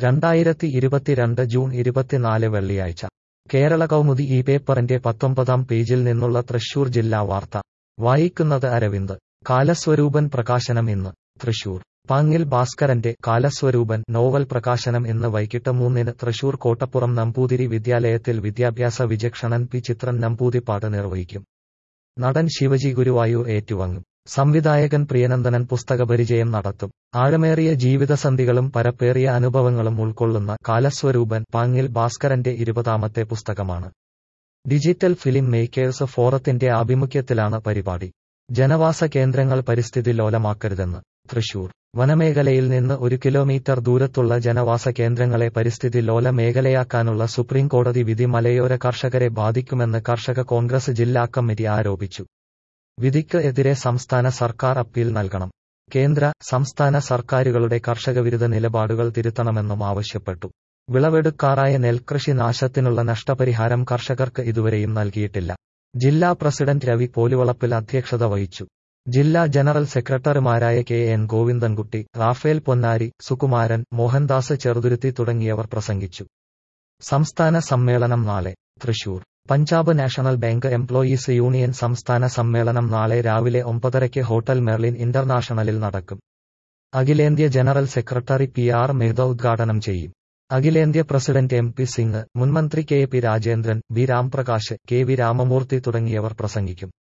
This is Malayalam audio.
രണ്ടായിരത്തി ഇരുപത്തിരണ്ട് ജൂൺ ഇരുപത്തിനാല് വെള്ളിയാഴ്ച കേരള കൗമുദി ഈ പേപ്പറിന്റെ പത്തൊമ്പതാം പേജിൽ നിന്നുള്ള തൃശൂർ ജില്ലാ വാർത്ത വായിക്കുന്നത് അരവിന്ദ് കാലസ്വരൂപൻ പ്രകാശനം ഇന്ന് തൃശൂർ പാങ്ങിൽ ഭാസ്കരന്റെ കാലസ്വരൂപൻ നോവൽ പ്രകാശനം ഇന്ന് വൈകിട്ട് മൂന്നിന് തൃശൂർ കോട്ടപ്പുറം നമ്പൂതിരി വിദ്യാലയത്തിൽ വിദ്യാഭ്യാസ വിചക്ഷണൻ പി ചിത്രൻ നമ്പൂതിരിപ്പാട് നിർവഹിക്കും നടൻ ശിവജി ഗുരുവായൂർ ഏറ്റുവാങ്ങും സംവിധായകൻ പ്രിയനന്ദനൻ പുസ്തകപരിചയം നടത്തും ആഴമേറിയ ജീവിതസന്ധികളും പരപ്പേറിയ അനുഭവങ്ങളും ഉൾക്കൊള്ളുന്ന കാലസ്വരൂപൻ പാങ്ങിൽ ഭാസ്കരന്റെ ഇരുപതാമത്തെ പുസ്തകമാണ് ഡിജിറ്റൽ ഫിലിം മേക്കേഴ്സ് ഫോറത്തിന്റെ ആഭിമുഖ്യത്തിലാണ് പരിപാടി ജനവാസ കേന്ദ്രങ്ങൾ പരിസ്ഥിതി ലോലമാക്കരുതെന്ന് തൃശൂർ വനമേഖലയിൽ നിന്ന് ഒരു കിലോമീറ്റർ ദൂരത്തുള്ള ജനവാസ കേന്ദ്രങ്ങളെ പരിസ്ഥിതി ലോല മേഖലയാക്കാനുള്ള സുപ്രീം കോടതി വിധി മലയോര കർഷകരെ ബാധിക്കുമെന്ന് കർഷക കോൺഗ്രസ് ജില്ലാ കമ്മിറ്റി ആരോപിച്ചു വിധിക്ക് എതിരെ സംസ്ഥാന സർക്കാർ അപ്പീൽ നൽകണം കേന്ദ്ര സംസ്ഥാന സർക്കാരുകളുടെ കർഷകവിരുദ്ധ നിലപാടുകൾ തിരുത്തണമെന്നും ആവശ്യപ്പെട്ടു വിളവെടുക്കാറായ നെൽകൃഷി നാശത്തിനുള്ള നഷ്ടപരിഹാരം കർഷകർക്ക് ഇതുവരെയും നൽകിയിട്ടില്ല ജില്ലാ പ്രസിഡന്റ് രവി പോലുവളപ്പിൽ അധ്യക്ഷത വഹിച്ചു ജില്ലാ ജനറൽ സെക്രട്ടറിമാരായ K N Govindankutty Raphael Ponnari Sukumaran Mohandas Cheruthuruthy തുടങ്ങിയവർ പ്രസംഗിച്ചു സംസ്ഥാന സമ്മേളനം നാളെ Thrissur Punjab national bank employees union സംസ്ഥാന സമ്മേളനം നാളെ രാവിലെ ഒമ്പതരയ്ക്ക് ഹോട്ടൽ മെർലിൻ ഇന്റർനാഷണലിൽ നടക്കും അഖിലേന്ത്യ general secretary P R Medha ഉദ്ഘാടനം ചെയ്യും അഖിലേന്ത്യ പ്രസിഡന്റ് എം പി സിംഗ് മുൻമന്ത്രി K P Rajendran B Ramprakash K V Ramamoorthy തുടങ്ങിയവർ പ്രസംഗിക്കും